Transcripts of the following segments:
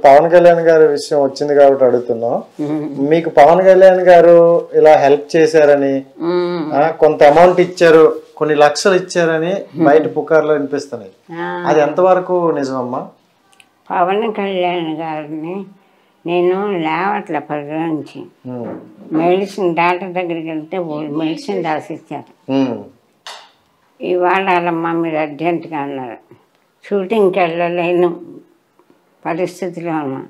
పవన్ కళ్యాణ్ గారి విషయం వచ్చింది కాబట్టి అడుగుతున్నాం మీకు పవన్ కళ్యాణ్ గారు ఇలా హెల్ప్ చేశారని ఉమ్. ఆ, కొంత అమౌంట్ ఇచ్చారు కొన్ని లక్షలు ఇచ్చారని బయట పుకార్లు వినిపిస్తున్నాయి ఆ, అది ఎంతవరకు నిజమమ్మా పవన్ కళ్యాణ్ గారిని నేను లేవట్ల పది నుంచి ఉమ్, మెడిసిన్ డాక్టర్ దగ్గరికి వెళ్తే వాళ్ళు మెడిసిన్ రాసిచ్చారు ఉమ్, ఇవాళ వాళ్ళమ్మ మీరు అర్జెంటుగా అన్నారు షూటింగ్కి వెళ్ళలేను పరిస్థితిలో ఉన్నా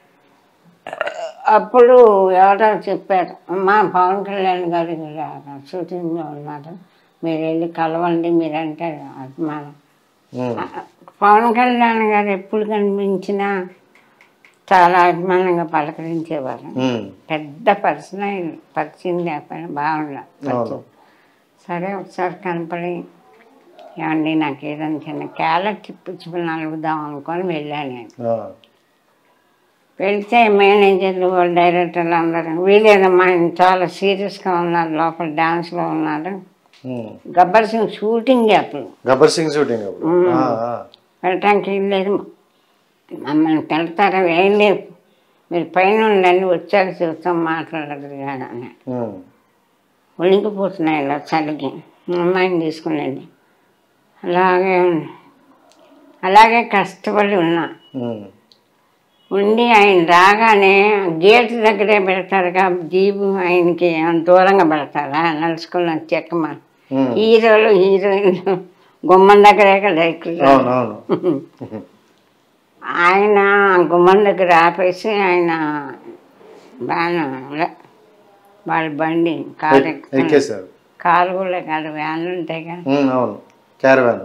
అప్పుడు ఎవరో చెప్పారు అమ్మా పవన్ కళ్యాణ్ గారు ఇలా షూటింగ్లో ఉన్నారు మీరు వెళ్ళి కలవండి మీరంటే అభిమానం ఉమ్, పవన్ కళ్యాణ్ గారు ఎప్పుడు కనిపించినా చాలా అభిమానంగా పలకరించేవారు ఉమ్, పెద్ద పర్సన్ పరిచయం లేకపోయినా బాగుండ అవును. సరే ఒకసారి కనపడి ఏమండి నాకు ఏదైనా చిన్న క్యాలెట్ ఇప్పించి నలుగుదాం అనుకొని వెళ్ళాను నేను ఆ, వెళ్తే మేనేజర్లు వాళ్ళు డైరెక్టర్లు అందరూ వీలేదమ్మా ఆయన చాలా సీరియస్గా ఉన్నారు లోపల డాన్స్లో ఉన్నారు ఉమ్. గబ్బర్ సింగ్ షూటింగ్ అప్పుడు గబ్బర్ సింగ్ షూటింగ్ అప్పుడు ఆ, ఆ, వెళ్ళటానికి ఏం లేదు మమ్మల్ని పెడతారా ఏం లేదు మీరు పైన ఉండండి వచ్చాక చూస్తాం మాట్లాడదు కానీ అన్నాడు ఉమ్, ఉణికిపోతున్నాయి ఇలా చలికి మా అమ్మాయిని తీసుకునేది అలాగే అలాగే కష్టపడి ఉన్నా ఉమ్, ఉండి ఆయన రాగానే గేట్ దగ్గరే పెడతారుగా జీబు ఆయనకి దూరంగా పెడతారా నడుచుకున్న చెక్కమ ఉమ్. హీరోలు హీరోయిన్లు గుమ్మం దగ్గరే కదా ఎక్కుతారు అవును అవును ఆయన గుమ్మం దగ్గర ఆపేసి ఆయన వ్యాన్ వాళ్ళ బండి కారు ఎక్- ఎక్కేశారు కారు కూడా కాదు వ్యాన్లు ఉంటాయి కదా ఉమ్, అవును క్యారవాన్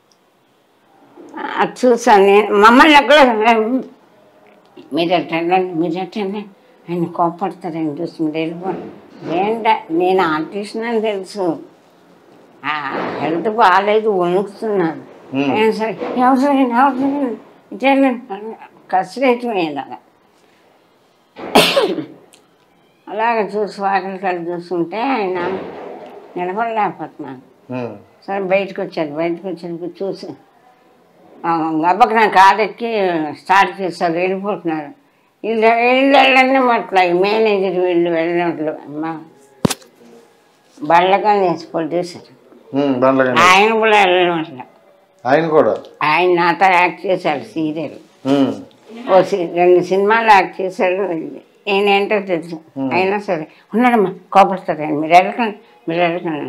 అది చూసాను నేను మమ్మల్ని ఎక్కడ మీరు ఎట్టండి మీరు ఎట్టండి ఆయన కోపడతారు ఆయన చూసి మీరు వెళ్ళిపోండి ఏంట నేను ఆర్టిస్ట్ అని తెలుసు ఆ, హెల్త్ బాగాలేదు వణుకుతున్నాను Hmm. ఏం సరే ఎవరు ఎవరు ఇటే కసిరైపోయింది అలా అలాగే చూసి వాకిలి కలిసి చూస్తుంటే ఆయన నిలబడలేకపోతున్నాను ఉమ్, సరే బయటకు వచ్చారు బయటకు వచ్చారు చూసి గబ్బకి నా కారు ఎక్కి స్టార్ట్ చేస్తారు వెళ్ళిపోతున్నారు వీళ్ళు వీళ్ళు వెళ్ళండి అట్లా మేనేజర్ వీళ్ళు వెళ్ళినట్లు మా బళ్ళగా వేసి పొడిచేశారు ఉమ్, బండ్లగండి ఆయన కూడా వెళ్ళడం అట్లా ఆయన కూడా ఆయన నాతో యాక్ట్ చేశాడు సీరియల్ ఉమ్, ఓ సి- రెండు సినిమాలు యాక్ట్ చేశాడు నేనేంటో తెలుసు అయినా సరే ఉన్నాడమ్మా కోపడతారు ఆయన మీరు వెళ్ళకండి మీరు వెళ్ళకండి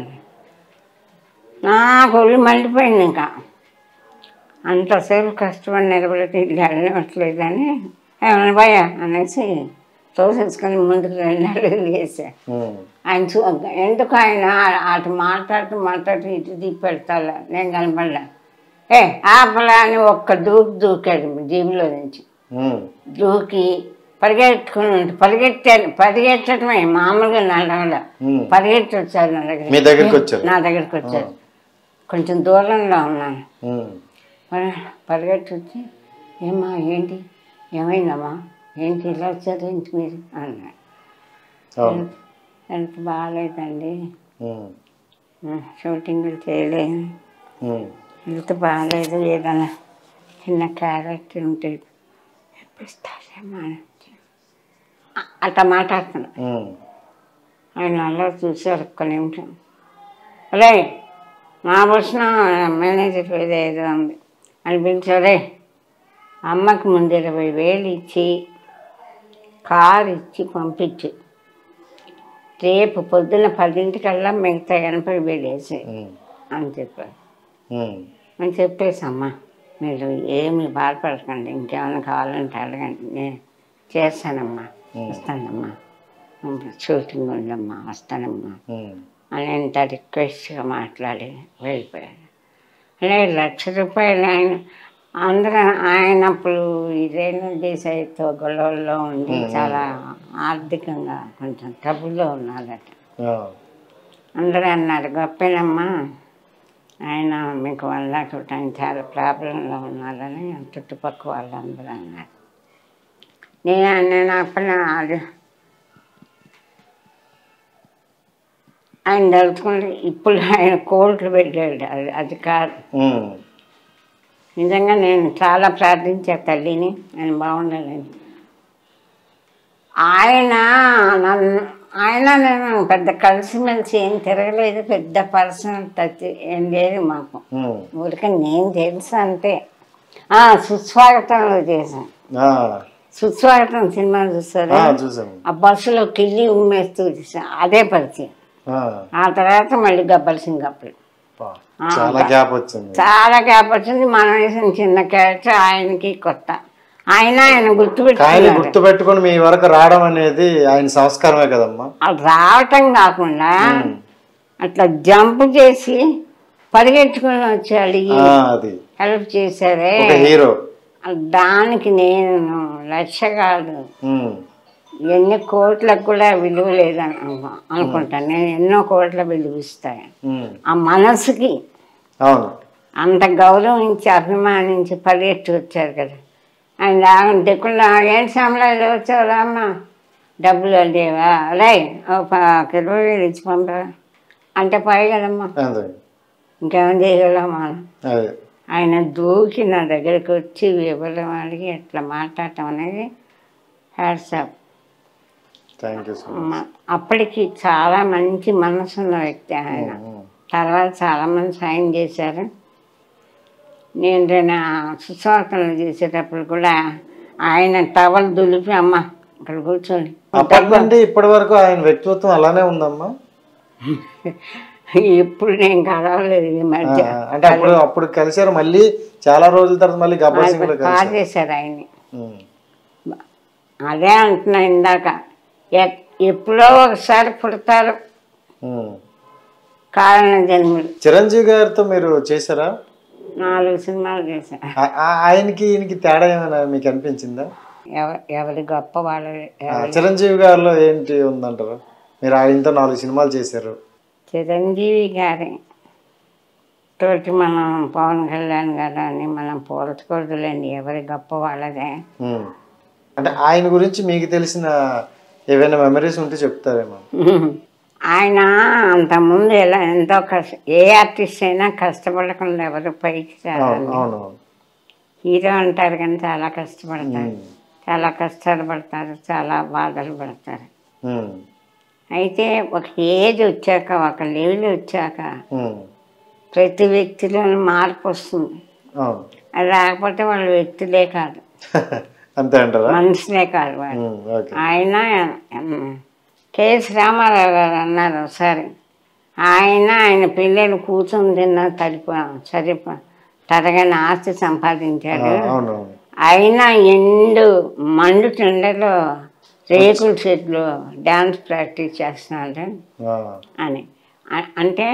నాకు ఒళ్ళు మండిపోయింది ఇంకా అంతసేపు కష్టపడి నిలబడితే ఇల్లు వెళ్ళట్లేదని ఏమన్నా భయ అనేసి తోసేసుకొని ముందుకు వెళ్ళాడు వేసా ఉమ్, ఆయన చూ ఎందుకు ఆయన అటు మాట్లాడుతూ మాట్లాడుతూ ఇటు దిప్పి పెడతాడు నేను కనపడలే ఏ ఆపలా అని ఒక్క దూకి దూకాడు జీబులో నుంచి ఉమ్, దూకి పరిగెట్టుకుని ఉంటే పరిగెట్టాను పరిగెట్టడమే మామూలుగా నడవల ఉమ్. పరిగెట్టి వచ్చారు నా దగ్గర మీ దగ్గరికి వచ్చారు నా దగ్గరికి వచ్చారు కొంచెం దూరంలో ఉన్నాను ఉమ్, పరి- పరిగెట్టి వచ్చి ఏమ్మా ఏంటి ఏమైందమ్మా ఏంటి ఇలా వచ్చారు ఏంటి మీరు అన్నాడు అవును ఎంత బాగాలేదండి ఉమ్, షూటింగ్లు చేయలేదు ఉమ్, హెల్త్ బాగాలేదు ఏదైనా చిన్న క్యారెట్ ఉంటే ఇప్పిస్తారేమో అని. అ- అట్లా మాట్లాడుతున్నా ఉమ్, ఆయన అలా చూసారు ఒక్క నిమిషం రే నా వచ్చిన మేనేజర్ ఏదో ఏదో ఉంది అని పిలిచారే అమ్మకి ముందు ఇరవై వేలు ఇచ్చి కారు ఇచ్చి పంపించు రేపు పొద్దున్న పదింటికల్లా మిగతా ఎనభై వేలు వేసి ఉమ్, అని చెప్పారు ఉమ్, అని చెప్పేసమ్మా మీరు ఏమి బాధపడకండి ఇంకేమైనా కావాలంటే అడగండి నేను చేస్తానమ్మా వస్తానమ్మా షూటింగ్ ఉందమ్మా వస్తానమ్మా ఉమ్, అని ఎంత రిక్వెస్ట్గా మాట్లాడి వెళ్ళిపోయాడు అలా లక్ష రూపాయలు ఆయన అందరూ ఆయన అప్పుడు ఇదేను దేశాయితో గొడవల్లో ఉండి చాలా ఆర్థికంగా కొంచెం ట్రబుల్లో ఉన్నారట ఆ, అందరూ అన్నారు గొప్పేనమ్మా ఆయన మీకు వన్ లాక్ ఆయన చాలా ప్రాబ్లంలో ఉన్నారని చుట్టుపక్కల వాళ్ళందరూ అన్నారు నేను నేను అప్పుడు అది ఆయన తలుచుకుంటే ఇప్పుడు ఆయన కోర్టులు పెట్టాడు అది అది కాదు ఉమ్, నిజంగా నేను చాలా ప్రార్థించా తల్లిని నేను బాగుండాలని ఆయన నన్ను ఆయన నేను పెద్ద కలిసిమెలిసి ఏం తిరగలేదు పెద్ద పర్సనల్ టచ్ ఏం లేదు మాకు ఉమ్. ఊరికే నేను తెలుసు అంటే ఆ, సుస్వాగతంలో చేశాను ఆ, సుస్వాగతం సినిమా చూస్తారు ఆ, చూసాము ఆ బస్సులో కిల్లి ఉమ్మేస్తూ చూసాను అదే పరిచయం ఆ, ఆ తర్వాత మళ్ళీ గబ్బర్ సింగ్ అప్పుడు పా, చాలా గ్యాప్ వచ్చింది చాలా గ్యాప్ వచ్చింది మనం వేసిన చిన్న క్యారెక్టర్ ఆయనకి కొత్త ఆయన ఆయన కాయని గుర్తుపెట్టుకున్నారు గుర్తు పెట్టుకొని మీ వరకు రావడం అనేది ఆయన సంస్కారమే కదమ్మా అది రావటం కాకుండా అట్లా జంప్ చేసి పరిగెట్టుకుని వచ్చి అడిగి ఆ, అది హెల్ప్ చేశారే ఒక హీరో దానికి నేను లక్ష కాదు ఉమ్, ఎన్ని కోట్లకు కూడా విలువ లేదని అను- అనుకుంటాను నేను ఎన్నో కోట్ల విలువ ఇస్తాను ఉమ్, ఆ మనసుకి అవును అంత గౌరవించి అభిమానించి పరిగెత్తి వచ్చారు కదా ఆయన రాగం దిక్కుల్లో ఏం సమలాలు వచ్చావు అమ్మ డబ్బులు లేవా రై ఓ ప- కిలో వేలు ఇచ్చి పంపరా అంటే పై కదమ్మా అదే ఇంకేం చేయగలం మనం అదే ఆయన దూకి నా దగ్గరికి వచ్చి వివరం అడిగి ఇట్లా మాట్లాడటం అనేది hats off thank you so much అప్పటికి చాలా మంచి మనసున్న వ్యక్తి ఆయన ఉమ్, తర్వాత చాలామంది సాయం చేశారు నేను నా సుస్వాగతంలో చేసేటప్పుడు కూడా ఆయన టవల్ దులిపి అమ్మ ఇక్కడ కూర్చోండి అప్పటి నుండి ఇప్పటి వరకు ఆయన వ్యక్తిత్వం అలానే ఉందమ్మా ఇప్పుడు నేను కలవలేదు ఈ ఆ, మధ్య అంటే అప్పుడు అప్పుడు కలిసారు మళ్ళీ చాలా రోజుల తర్వాత మళ్ళీ గబ్బర్ సింగ్ లో బాగా కలిసారు చేశారు ఆయన్ని ఉమ్, అదే అంటున్నా ఇందాక ఎ- ఎప్పుడో ఒకసారి పుడతారు ఉమ్. కారణ జన్ములు చిరంజీవి గారితో మీరు చేశారా నాలుగు సినిమాలు చేశారు ఆ- ఆ- ఆయనకి ఈయనకి తేడా ఏమైనా మీకు అనిపించిందా ఎవ- ఎవరి గొప్ప వాళ్ళది ఆ, చిరంజీవి గారిలో ఏంటి ఉందంటారు మీరు ఆయనతో నాలుగు సినిమాలు చేశారు చిరంజీవి గారి తోటి మనం పవన్ కళ్యాణ్ గారు అని మనం పోల్చకూడదులేండి ఎవరి గొప్ప వాళ్ళదే ఉమ్. అంటే ఆయన గురించి మీకు తెలిసిన ఏవైనా మెమరీస్ ఉంటే చెప్తారేమో ఆయన అంతకుముందు ఎలా ఎంతో కష్ట ఏ ఆర్టిస్ట్ అయినా కష్టపడకుండా ఎవరు పైకి అవును రారు అవును హీరో అంటారు కానీ చాలా కష్టపడతారు ఉమ్. చాలా కష్టాలు పడతారు చాలా బాధలు పడతారు ఉమ్. అయితే ఒక ఏజ్ వచ్చాక ఒక లెవెల్ వచ్చాక ఉమ్. ప్రతి వ్యక్తిలో మార్పు వస్తుంది అవును అది రాకపోతే వాళ్ళు వ్యక్తులే కాదు అంతే అంటారా మనుషులే కాదు వాళ్ళు ఉమ్, ఓకే ఆయన ఉమ్, కెఎస్ రామారావు గారు అన్నారు ఒకసారి ఆయన ఆయన పిల్లలు కూర్చొని తిన్న తడిప సరిప తరగని ఆస్తి ఆ, సంపాదించాడు అవును అవును అయినా ఎండు మండు టెండలో రేకుల చెట్లు డ్యాన్స్ ప్రాక్టీస్ చేస్తున్నాడు ఆ, అని అ- అంటే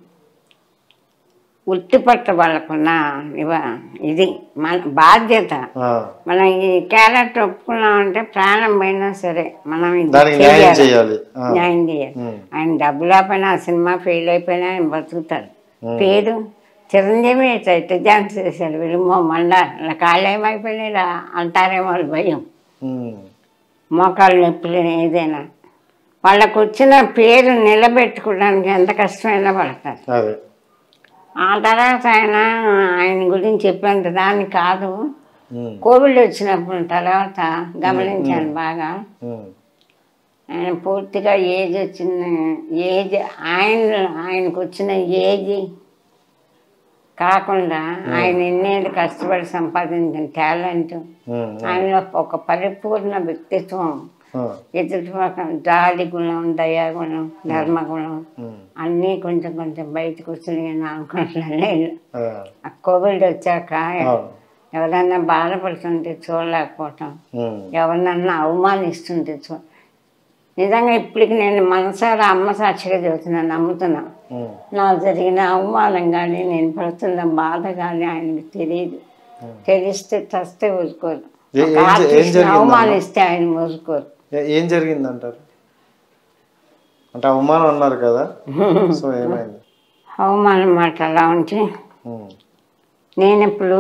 ఉట్టిపట్ట వాళ్ళకున్న ఇవ ఇది మన బాధ్యత ఆ. మనం ఈ క్యారెక్టర్ ఒప్పుకున్నామంటే ప్రాణం పోయినా సరే మనం ఇది దానికి న్యాయం చేయాలి. చేయాలి ఆ, న్యాయం చేయాలి ఉమ్, ఆయన డబ్బులు లేకపోయినా ఆ సినిమా ఫెయిల్ అయిపోయినా ఆయన బతుకుతాడు ఉమ్. పేరు చిరంజీవి ఇట్ట డ్యాన్స్ చేశాడు వీళ్ళు మళ్ళా ఇలా కాళ్ళు ఏమైపోయినాయి ఇలా అంటారేమో వాళ్ళ భయం ఉమ్, మోకాళ్ళు నొప్పులు ఏదైనా వాళ్ళకు వచ్చిన పేరు నిలబెట్టుకోవడానికి ఎంత కష్టమైనా పడతారు అదే ఆ తర్వాత ఆయన ఆయన గురించి చెప్పేంత దాన్ని కాదు ఉమ్, కోవిడ్ వచ్చినప్పుడు తర్వాత గమనించాను బాగా ఉమ్, ఆయన పూర్తిగా ఏజ్ వచ్చిన ఏజ్ ఆయన ఆయనకు వచ్చిన ఏజ్ కాకుండా ఆయన ఎన్నేళ్ళు కష్టపడి సంపాదించిన టాలెంట్ ఉమ్, ఆయనలో ఒక పరిపూర్ణ వ్యక్తిత్వం ఆ, ఎదుటి పక్క జాలి గుణం దయాగుణం ధర్మగుణం ఉమ్, అన్నీ కొంచెం కొంచెం బయటకు వస్తున్నాయి నేను అనుకుంటున్నాను ఆ, ఆ కోవిడ్ వచ్చాక అవును ఎవరన్నా బాధపడుతుంటే చూడలేకపోవటం ఉమ్, ఎవరినన్నా అవమానిస్తుంటే చూ నిజంగా ఇప్పటికి నేను మనసారా అమ్మ సాక్షిగా చెబుతున్నాను నమ్ముతున్నా ఉమ్, నాకు జరిగిన అవమానం కానీ నేను పడుతున్న బాధ కానీ ఆయనకి తెలియదు తెలిస్తే చస్తే ఊరుకోరు ఏ- ఒక ఏం జ- ఏం ఆర్టిస్ట్ని జరిగిందమ్మా? అవమానిస్తే ఆయన ఊరుకోరు ఏ- ఏం జరిగింది అంటారు అంటే అవమానం అన్నారు కదా సో ఏమైంది అవమానం మాట అలా ఉంటే ఉమ్, నేను ఇప్పుడు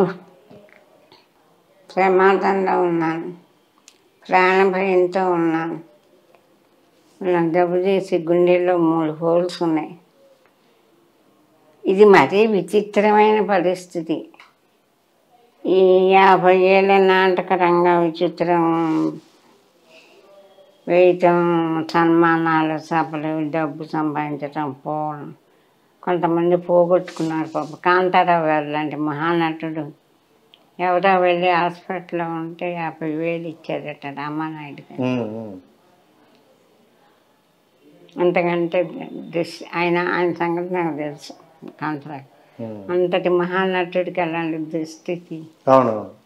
ప్రమాదంలో ఉన్నాను ప్రాణభయంతో ఉన్నాను నాకు జబ్బు చేసి గుండెల్లో మూడు హోల్స్ ఉన్నాయి ఇది మరీ విచిత్రమైన పరిస్థితి ఈ యాభై ఏళ్ళ నాటక రంగ విచిత్రం వేయటం సన్మానాలు సభలు డబ్బు సంపాదించటం పోవడం కొంతమంది పోగొట్టుకున్నారు పాప కాంతారావు గారు లాంటి మహానటుడు ఎవరో వెళ్ళి హాస్పిటల్లో ఉంటే యాభై వేలు ఇచ్చారట రామానాయుడు గారు ఉమ్, ఉమ్. అంతకంటే దిస్ ఆయన ఆయన సంగతి నాకు తెలుసు కాంతారావు ఉమ్. అంతటి మహానటుడికి అలాంటి దుస్థితి అవును